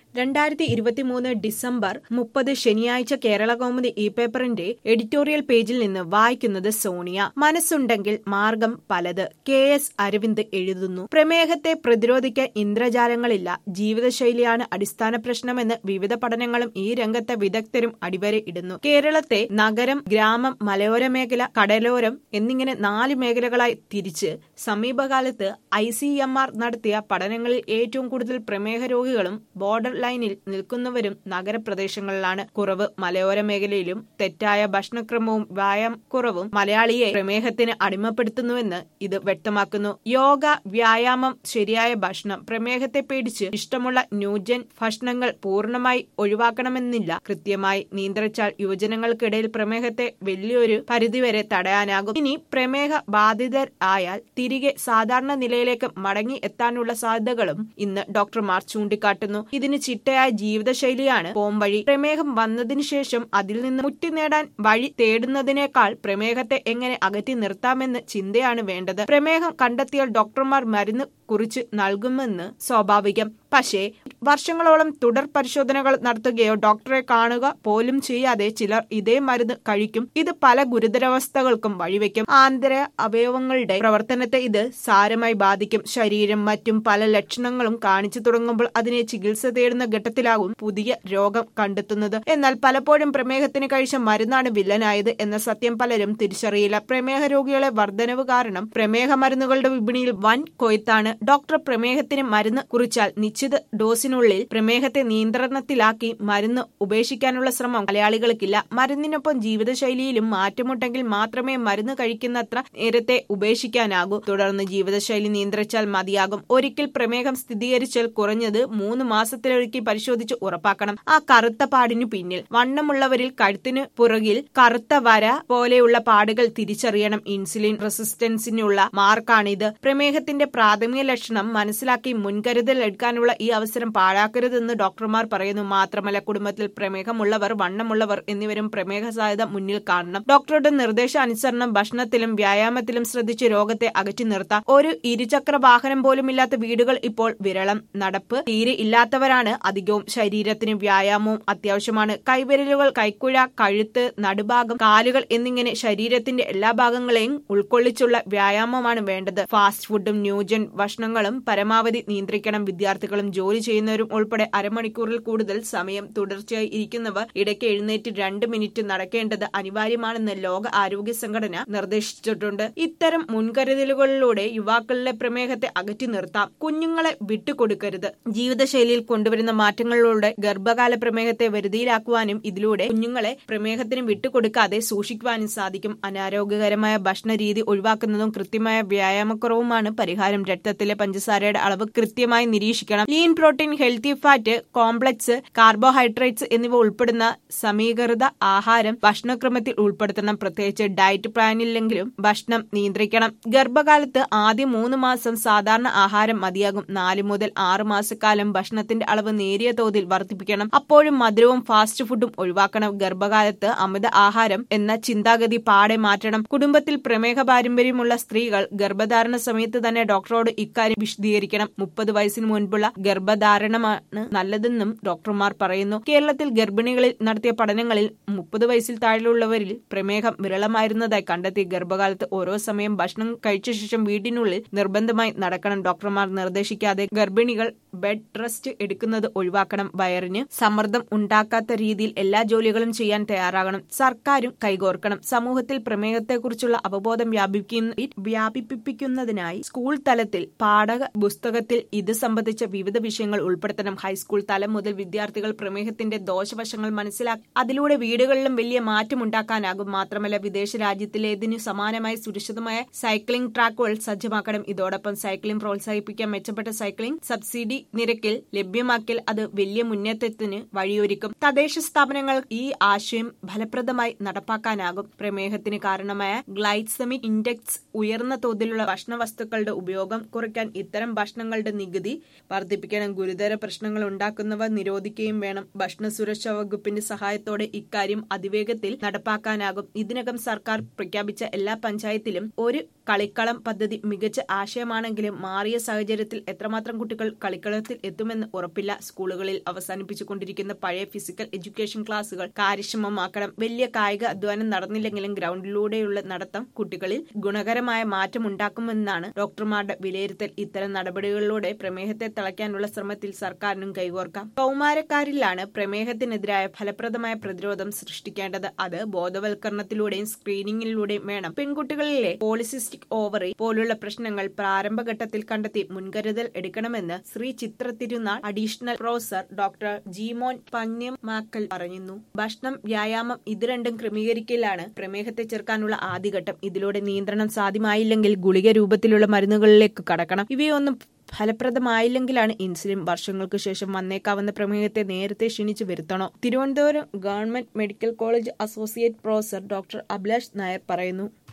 രണ്ടായിരത്തി ഇരുപത്തിമൂന്ന് ഡിസംബർ മുപ്പത് ശനിയാഴ്ച കേരള കൗമുദി ഇ പേപ്പറിന്റെ എഡിറ്റോറിയൽ പേജിൽ നിന്ന് വായിക്കുന്നത് സോണിയ മനസ്സുണ്ടെങ്കിൽ മാർഗം പലത് കെ എസ് അരവിന്ദ് എഴുതുന്നു പ്രമേഹത്തെ പ്രതിരോധിക്കാൻ ഇന്ദ്രജാലങ്ങളില്ല ജീവിതശൈലിയാണ് അടിസ്ഥാന പ്രശ്നമെന്ന് വിവിധ പഠനങ്ങളും ഈ രംഗത്തെ വിദഗ്ധരും അടിവരയിടുന്നു കേരളത്തെ നഗരം ഗ്രാമം മലയോര മേഖല കടലോരം എന്നിങ്ങനെ നാല് മേഖലകളായി തിരിച്ച് സമീപകാലത്ത് ഐ സി എം ആർ നടത്തിയ പഠനങ്ങളിൽ ഏറ്റവും കൂടുതൽ പ്രമേഹ രോഗികളും ബോർഡർ ലൈനിൽ നിൽക്കുന്നവരും നഗരപ്രദേശങ്ങളിലാണ് കുറവ് മലയോര മേഖലയിലും തെറ്റായ ഭക്ഷണക്രമവും വ്യായാമക്കുറവും മലയാളിയെ പ്രമേഹത്തിന് അടിമപ്പെടുത്തുന്നുവെന്ന് ഇത് വ്യക്തമാക്കുന്നു യോഗ വ്യായാമം ശരിയായ ഭക്ഷണം പ്രമേഹത്തെ പേടിച്ച് ഇഷ്ടമുള്ള ന്യൂജൻ ഭക്ഷണങ്ങൾ പൂർണ്ണമായി ഒഴിവാക്കണമെന്നില്ല കൃത്യമായി നിയന്ത്രിച്ചാൽ യുവജനങ്ങൾക്കിടയിൽ പ്രമേഹത്തെ വലിയൊരു പരിധിവരെ തടയാനാകും ഇനി പ്രമേഹ ബാധിതർ ആയാൽ തിരികെ സാധാരണ നിലയിലേക്ക് മടങ്ങി എത്താനുള്ള സാധ്യതകളും ഇന്ന് ഡോക്ടർമാർ ചൂണ്ടിക്കാട്ടുന്നു ഇതിന് ചിട്ടയായ ജീവിതശൈലിയാണ് പോംവഴി പ്രമേഹം വന്നതിനു ശേഷം അതിൽ നിന്ന് മുറ്റി നേടാൻ വഴി തേടുന്നതിനേക്കാൾ പ്രമേഹത്തെ എങ്ങനെ അകറ്റി നിർത്താമെന്ന് ചിന്തയാണ് വേണ്ടത് പ്രമേഹം കണ്ടെത്തിയാൽ ഡോക്ടർമാർ മരുന്ന് കുറിച്ച് നൽകുമെന്ന് സ്വാഭാവികം പക്ഷേ വർഷങ്ങളോളം തുടർ പരിശോധനകൾ നടത്തുകയോ ഡോക്ടറെ കാണുക പോലും ചെയ്യാതെ ചിലർ ഇതേ മരുന്ന് കഴിക്കും ഇത് പല ഗുരുതരാവസ്ഥകൾക്കും വഴിവെക്കും ആന്തര അവയവങ്ങളുടെ പ്രവർത്തനത്തെ ഇത് സാരമായി ബാധിക്കും ശരീരം മറ്റും പല ലക്ഷണങ്ങളും കാണിച്ചു തുടങ്ങുമ്പോൾ അതിനെ ചികിത്സ തേടുന്ന ഘട്ടത്തിലാകും പുതിയ രോഗം കണ്ടെത്തുന്നത് എന്നാൽ പലപ്പോഴും പ്രമേഹത്തിന് കഴിച്ച മരുന്നാണ് വില്ലനായത് എന്ന സത്യം പലരും തിരിച്ചറിയില്ല പ്രമേഹ രോഗികളെ വർധനവ് കാരണം പ്രമേഹ മരുന്നുകളുടെ വിപണിയിൽ വൻ കൊയ്ത്താണ് ഡോക്ടർ പ്രമേഹത്തിന് മരുന്ന് കുറിച്ചാൽ നിശ്ചിത ഡോസിനുള്ളിൽ പ്രമേഹത്തെ നിയന്ത്രണത്തിലാക്കി മരുന്ന് ഉപേക്ഷിക്കാനുള്ള ശ്രമം മലയാളികൾക്കില്ല മരുന്നിനൊപ്പം ജീവിതശൈലിയിലും മാറ്റമുണ്ടെങ്കിൽ മാത്രമേ മരുന്ന് കഴിക്കുന്നത്ര നേരത്തെ ഉപേക്ഷിക്കാനാകൂ തുടർന്ന് ജീവിതശൈലി നിയന്ത്രിച്ചാൽ മതിയാകും ഒരിക്കൽ പ്രമേഹം സ്ഥിരീകരിച്ചാൽ കുറഞ്ഞത് മൂന്ന് മാസത്തിലൊരിക്കൽ പരിശോധിച്ച് ഉറപ്പാക്കണം ആ കറുത്ത പാടിനു പിന്നിൽ വണ്ണമുള്ളവരിൽ കഴുത്തിന് പുറകിൽ കറുത്ത വര പോലെയുള്ള പാടുകൾ തിരിച്ചറിയണം ഇൻസുലിൻ റെസിസ്റ്റൻസിനുള്ള മാർക്കാണിത് പ്രമേഹത്തിന്റെ പ്രാഥമിക ലക്ഷണം മനസ്സിലാക്കി മുൻകരുതൽ എടുക്കാനുള്ള ഈ അവസരം പാഴാക്കരുതെന്ന് ഡോക്ടർമാർ പറയുന്നു മാത്രമല്ല കുടുംബത്തിൽ പ്രമേഹമുള്ളവർ വണ്ണമുള്ളവർ എന്നിവരും പ്രമേഹ സാധ്യത മുന്നിൽ കാണണം ഡോക്ടറുടെ നിർദ്ദേശാനുസരണം ഭക്ഷണത്തിലും വ്യായാമത്തിലും ശ്രദ്ധിച്ച് രോഗത്തെ അകറ്റി നിർത്താം ഒരു ഇരുചക്ര വാഹനം പോലും ഇല്ലാത്ത വീടുകൾ ഇപ്പോൾ വിരളം നടപ്പ് തീരെ ഇല്ലാത്തവരാണ് അധികവും ശരീരത്തിന് വ്യായാമവും അത്യാവശ്യമാണ് കൈവിരലുകൾ കൈക്കുഴ കഴുത്ത് നടുഭാഗം കാലുകൾ എന്നിങ്ങനെ ശരീരത്തിന്റെ എല്ലാ ഭാഗങ്ങളെയും ഉൾക്കൊള്ളിച്ചുള്ള വ്യായാമമാണ് വേണ്ടത് ഫാസ്റ്റ് ഫുഡും ന്യൂജൻ ഭക്ഷണങ്ങളും പരമാവധി നിയന്ത്രിക്കണം വിദ്യാർത്ഥികളും ജോലി ചെയ്യുന്നവരും ഉൾപ്പെടെ അരമണിക്കൂറിൽ കൂടുതൽ സമയം തുടർച്ചയായി ഇരിക്കുന്നവർ ഇടയ്ക്ക് എഴുന്നേറ്റ് രണ്ട് മിനിറ്റ് നടക്കേണ്ടത് അനിവാര്യമാണെന്ന് ലോക ആരോഗ്യ സംഘടന നിർദ്ദേശിച്ചിട്ടുണ്ട് ഇത്തരം മുൻകരുതലുകളിലൂടെ യുവാക്കളിലെ പ്രമേഹത്തെ അകറ്റി നിർത്താം കുഞ്ഞുങ്ങളെ വിട്ടുകൊടുക്കരുത് ജീവിതശൈലിയിൽ കൊണ്ടുവരുന്ന മാറ്റങ്ങളിലൂടെ ഗർഭകാല പ്രമേഹത്തെ വരുതിയിലാക്കുവാനും ഇതിലൂടെ കുഞ്ഞുങ്ങളെ പ്രമേഹത്തിന് വിട്ടുകൊടുക്കാതെ സൂക്ഷിക്കുവാനും സാധിക്കും അനാരോഗ്യകരമായ ഭക്ഷണ രീതി ഒഴിവാക്കുന്നതും കൃത്യമായ വ്യായാമക്കുറവുമാണ് പരിഹാരം രക്തത്തിലെ പഞ്ചസാരയുടെ അളവ് കൃത്യമായി നിരീക്ഷിക്കണം lean protein healthy fat complex carbohydrates എന്നിവ ഉൾപ്പെടുന്ന സമീകൃത ആഹാരം ഭക്ഷണക്രമത്തിൽ ഉൾപ്പെടുത്തണം പ്രത്യേകിച്ച് ഡയറ്റ് പ്ലാനില്ലെങ്കിലും ഭക്ഷണം നിയന്ത്രിക്കണം ഗർഭകാലത്ത് ആദ്യ മൂന്ന് മാസം സാധാരണ ആഹാരം മതിയാകും നാല് മുതൽ ആറ് മാസക്കാലം ഭക്ഷണത്തിന്റെ അളവ് നേരിയ തോതിൽ വർദ്ധിപ്പിക്കണം അപ്പോഴും മധുരവും ഫാസ്റ്റ് ഫുഡും ഒഴിവാക്കണം ഗർഭകാലത്ത് അമിത ആഹാരം എന്ന ചിന്താഗതി പാടെ മാറ്റണം കുടുംബത്തിൽ പ്രമേഹ പാരമ്പര്യമുള്ള സ്ത്രീകൾ ഗർഭധാരണ സമയത്ത് തന്നെ ഡോക്ടറോട് ഇക്കാര്യം വിശദീകരിക്കണം മുപ്പത് വയസ്സിന് മുൻപുള്ള ഗർഭധാരണമാണ് നല്ലതെന്നും ഡോക്ടർമാർ പറയുന്നു കേരളത്തിൽ ഗർഭിണികളിൽ നടത്തിയ പഠനങ്ങളിൽ മുപ്പത് വയസ്സിൽ താഴെയുള്ളവരിൽ പ്രമേഹം വിരളമായിരുന്നതായി കണ്ടെത്തി ഗർഭകാലത്ത് ഓരോ സമയം ഭക്ഷണം കഴിച്ച ശേഷം വീടിനുള്ളിൽ നിർബന്ധമായി നടക്കണം ഡോക്ടർമാർ നിർദ്ദേശിക്കാതെ ഗർഭിണികൾ ബെഡ് റെസ്റ്റ് എടുക്കുന്നത് ഒഴിവാക്കണം വയറിന് സമ്മർദ്ദം ഉണ്ടാക്കാത്ത രീതിയിൽ എല്ലാ ജോലികളും ചെയ്യാൻ തയ്യാറാകണം സർക്കാരും കൈകോർക്കണം സമൂഹത്തിൽ പ്രമേഹത്തെക്കുറിച്ചുള്ള അവബോധം വ്യാപിക്കുന്ന വ്യാപിപ്പിക്കുന്നതിനായി സ്കൂൾ തലത്തിൽ പാഠക പുസ്തകത്തിൽ ഇത് സംബന്ധിച്ച വിവിധ വിഷയങ്ങൾ ഉൾപ്പെടുത്തണം ഹൈസ്കൂൾ തലം മുതൽ വിദ്യാർത്ഥികൾ പ്രമേഹത്തിന്റെ ദോഷവശങ്ങൾ മനസ്സിലാക്കി അതിലൂടെ വീടുകളിലും വലിയ മാറ്റമുണ്ടാക്കാനാകും മാത്രമല്ല വിദേശ രാജ്യത്തിലേതിനു സമാനമായി സുരക്ഷിതമായ സൈക്ലിംഗ് ട്രാക്കുകൾ സജ്ജമാക്കണം ഇതോടൊപ്പം സൈക്ലിംഗ് പ്രോത്സാഹിപ്പിക്കാൻ മെച്ചപ്പെട്ട സൈക്ലിംഗ് സബ്സിഡി നിരക്കിൽ ലഭ്യമാക്കിയാൽ അത് വലിയ മുന്നേറ്റത്തിന് വഴിയൊരുക്കും തദ്ദേശ സ്ഥാപനങ്ങൾ ഈ ആശയം ഫലപ്രദമായി നടപ്പാക്കാനാകും പ്രമേഹത്തിന് കാരണമായ ഗ്ലൈസമിക് ഇൻഡെക്സ് ഉയർന്ന തോതിലുള്ള ഭക്ഷണ വസ്തുക്കളുടെ ഉപയോഗം കുറയ്ക്കും കുറയ്ക്കാൻ ഇത്തരം ഭക്ഷണങ്ങളുടെ നികുതി വർദ്ധിപ്പിക്കണം ഗുരുതര പ്രശ്നങ്ങൾ ഉണ്ടാക്കുന്നവ നിരോധിക്കുകയും വേണം ഭക്ഷണ സുരക്ഷാ വകുപ്പിന്റെ സഹായത്തോടെ ഇക്കാര്യം അതിവേഗത്തിൽ നടപ്പാക്കാനാകും ഇതിനകം സർക്കാർ പ്രഖ്യാപിച്ച എല്ലാ പഞ്ചായത്തിലും ഒരു കളിക്കളം പദ്ധതി മികച്ച ആശയമാണെങ്കിലും മാറിയ സാഹചര്യത്തിൽ എത്രമാത്രം കുട്ടികൾ കളിക്കളത്തിൽ എത്തുമെന്ന് ഉറപ്പില്ല സ്കൂളുകളിൽ അവസാനിപ്പിച്ചുകൊണ്ടിരിക്കുന്ന പഴയ ഫിസിക്കൽ എഡ്യൂക്കേഷൻ ക്ലാസുകൾ കാര്യക്ഷമമാക്കണം വലിയ കായിക അധ്വാനം നടന്നില്ലെങ്കിലും ഗ്രൗണ്ടിലൂടെയുള്ള നടത്തം കുട്ടികളിൽ ഗുണകരമായ മാറ്റം ഉണ്ടാക്കുമെന്നാണ് ഡോക്ടർമാരുടെ വിലയിരുത്തൽ ഇത്തരം നടപടികളിലൂടെ പ്രമേഹത്തെ തളയ്ക്കാനുള്ള ശ്രമത്തിൽ സർക്കാരിനും കൈകോർക്കാം കൗമാരക്കാരിലാണ് പ്രമേഹത്തിനെതിരായ ഫലപ്രദമായ പ്രതിരോധം സൃഷ്ടിക്കേണ്ടത് അത് ബോധവൽക്കരണത്തിലൂടെയും സ്ക്രീനിങ്ങിലൂടെയും വേണം പെൺകുട്ടികളിലെ പോളിസിസ്റ്റിക് ഓവറി പോലുള്ള പ്രശ്നങ്ങൾ പ്രാരംഭഘട്ടത്തിൽ കണ്ടെത്തി മുൻകരുതൽ എടുക്കണമെന്ന് Sree Chitra Thirunal additional professor doctor Jeemon Panniyammakal പറയുന്നു ഭക്ഷണം വ്യായാമം ഇത് രണ്ടും ക്രമീകരിക്കലാണ് പ്രമേഹത്തെ ചെറുക്കാനുള്ള ആദ്യഘട്ടം ഇതിലൂടെ നിയന്ത്രണം സാധ്യമായില്ലെങ്കിൽ ഗുളിക രൂപത്തിലുള്ള മരുന്നുകളിലേക്ക് കടക്കണം ഇവയൊന്നും ഫലപ്രദമായില്ലെങ്കിലാണ് ഇൻസുലിൻ വർഷങ്ങൾക്ക് ശേഷം വന്നേക്കാവുന്ന പ്രമേഹത്തെ നേരത്തെ ക്ഷണിച്ചു വരുത്തണോ Thiruvananthapuram government medical college associate professor doctor Abhilash Nair പറയുന്നു